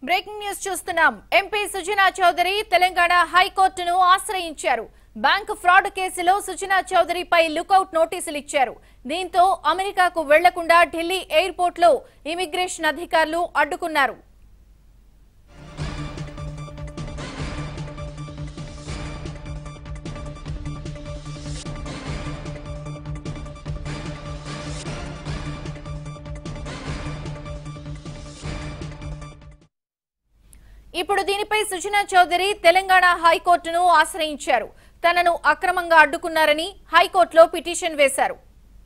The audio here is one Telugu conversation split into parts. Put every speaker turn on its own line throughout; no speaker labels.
బ్రేకింగ్ న్యూస్ చూస్తున్నాం ఎంపీ సుజనా చౌదరి తెలంగాణ హైకోర్టును ఆశ్రయించారు బ్యాంక్ ఫ్రాడ్ కేసులో సుజనా చౌదరిపై లుకౌట్ నోటీసులు ఇచ్చారు దీంతో అమెరికాకు వెళ్లకుండా ఢిల్లీ ఎయిర్పోర్ట్ లో ఇమిగ్రేషన్ అధికారులు అడ్డుకున్నారు ఇప్పుడు దీనిపై సుజనా చౌదరి తెలంగాణ హైకోర్టును ఆశ్రయించారు తనను అక్రమంగా అడ్డుకున్నారని హైకోర్టులో పిటిషన్ వేశారు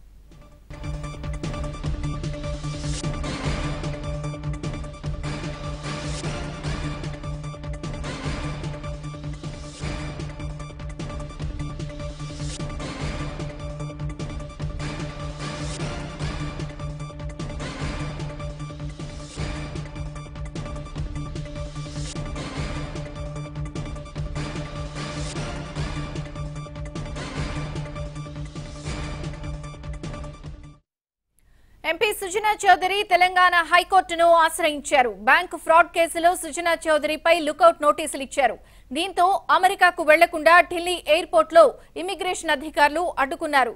ఎంపీ సుజనా చౌదరి తెలంగాణ హైకోర్టును ఆశ్రయించారు బ్యాంక్ ఫ్రాడ్ కేసులో సుజనా చౌదరిపై లుకౌట్ నోటీసులు ఇచ్చారు దీంతో అమెరికాకు వెళ్లకుండా ఢిల్లీ ఎయిర్పోర్ట్ లో ఇమిగ్రేషన్ అధికారులు అడ్డుకున్నారు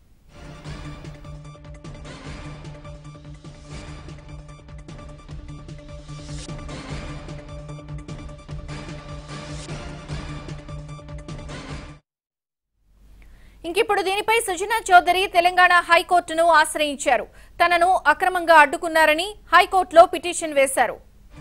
ఇంకిప్పుడు దీనిపై సుజనా చౌదరి తెలంగాణ హైకోర్టును ఆశ్రయించారు తనను అక్రమంగా అడ్డుకున్నారని హైకోర్టులో పిటిషన్ వేశారు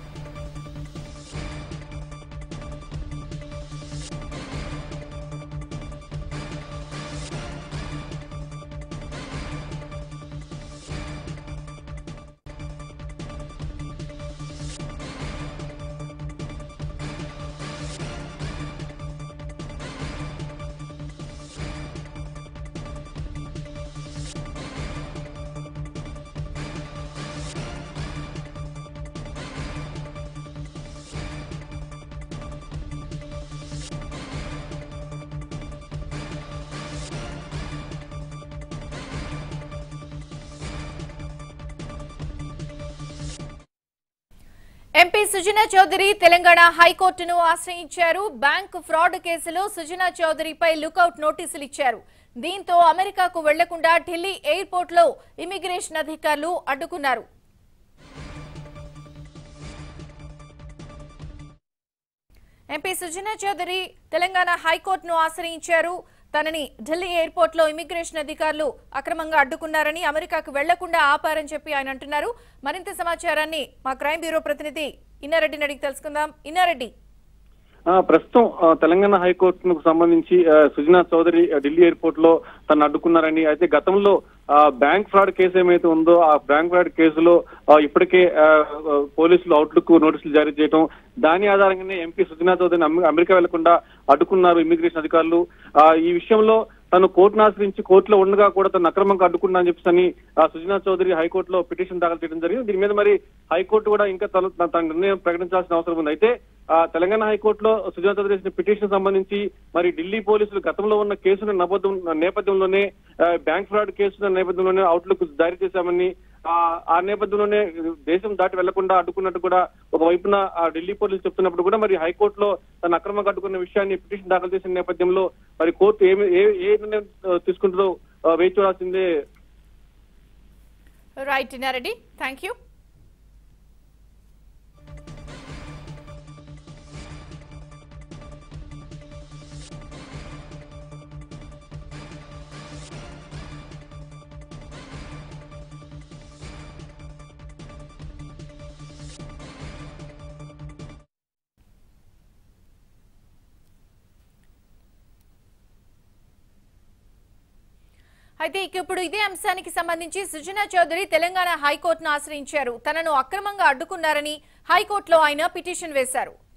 ఎంపీ సుజనా చౌదరి తెలంగాణ హైకోర్టును ఆశ్రయించారు బ్యాంక్ ఫ్రాడ్ కేసులో సుజనా చౌదరిపై లుకౌట్ నోటీసులు ఇచ్చారు దీంతో అమెరికాకు వెళ్లకుండా ఢిల్లీ ఎయిర్పోర్ట్ లో ఇమిగ్రేషన్ అధికారులు అడ్డుకున్నారు ఎంపీ సుజనా చౌదరి తెలంగాణ హైకోర్టును ఆశ్రయించారు తనని ఢిల్లీ ఎయిర్పోర్ట్ లో ఇమిగ్రేషన్ అధికారులు అక్రమంగా అడ్డుకున్నారని అమెరికాకు వెళ్లకుండా ఆపారని చెప్పి ఆయన అంటున్నారు మరింత సమాచారాన్ని మా క్రైమ్ బ్యూరో ప్రతినిధి ఇన్నారెడ్డిని అడిగి తెలుసుకుందాం ఇన్నారెడ్డి
ఆ, ప్రస్తుతం ఆ, తెలంగాణ హైకోర్టుకు సంబంధించి ఆ, సుజనా చౌదరి ఆ, ఢిల్లీ ఎయిర్పోర్ట్ లో తను అడ్డుకున్నారని అయితే గతంలో ఆ, బ్యాంక్ ఫ్రాడ్ కేసు ఏమైతే ఉందో ఆ బ్యాంక్ ఫ్రాడ్ కేసులో ఆ, ఇప్పటికే ఆ, ఆ, పోలీసులు అవుట్లుక్ నోటీసులు జారీ చేయడం దాని ఆధారంగానే ఎంపీ సుజనా చౌదరిని అమె- అమెరికా వెళ్లకుండా అడ్డుకున్నారు ఇమిగ్రేషన్ అధికారులు ఆ, ఈ విషయంలో తను కోర్టును ఆశ్రయించి కోర్టులో ఉండగా కూడా తను అక్రమంగా అడ్డుకున్నా అని చెప్పేసి ఆ సుజనా చౌదరి హైకోర్టులో పిటిషన్ దాఖలు చేయడం జరిగింది దీని మీద మరి హైకోర్టు కూడా ఇంకా తన తన- తన నిర్ణయం ప్రకటించాల్సిన అవసరం ఉంది అయితే ఆ, తెలంగాణ హైకోర్టులో సుజనా చౌదరి చేసిన పిటిషన్ సంబంధించి మరి ఢిల్లీ పోలీసులు గతంలో ఉన్న కేసుల నబోధం నేపథ్యంలోనే ఆ, బ్యాంక్ ఫ్రాడ్ కేసుల నేపథ్యంలోనే అవుట్లుక్ జారీ చేశామని ఆ ఆ నేపథ్యంలోనే దేశం దాటి వెళ్లకుండా అడ్డుకున్నట్టు కూడా ఒక వైపున ఆ ఢిల్లీ పోలీసులు చెప్తున్నప్పుడు కూడా మరి హైకోర్టులో తన అక్రమంగా అడ్డుకున్న విషయాన్ని పిటిషన్ దాఖలు చేసిన నేపథ్యంలో మరి కోర్టు ఏమి ఏ ఏ నిర్ణయం ఆ, తీసుకుంటుందో ఆ, వేచి చూడాల్సిందే
రైట్ ఇన్నారెడ్డి థ్యాంక్ యూ అయితే ఇక ఇప్పుడు ఇదే అంశానికి సంబంధించి సుజనా చౌదరి తెలంగాణ హైకోర్టును ఆశ్రయించారు తనను అక్రమంగా అడ్డుకున్నారని హైకోర్టులో ఆయన పిటిషన్ వేశారు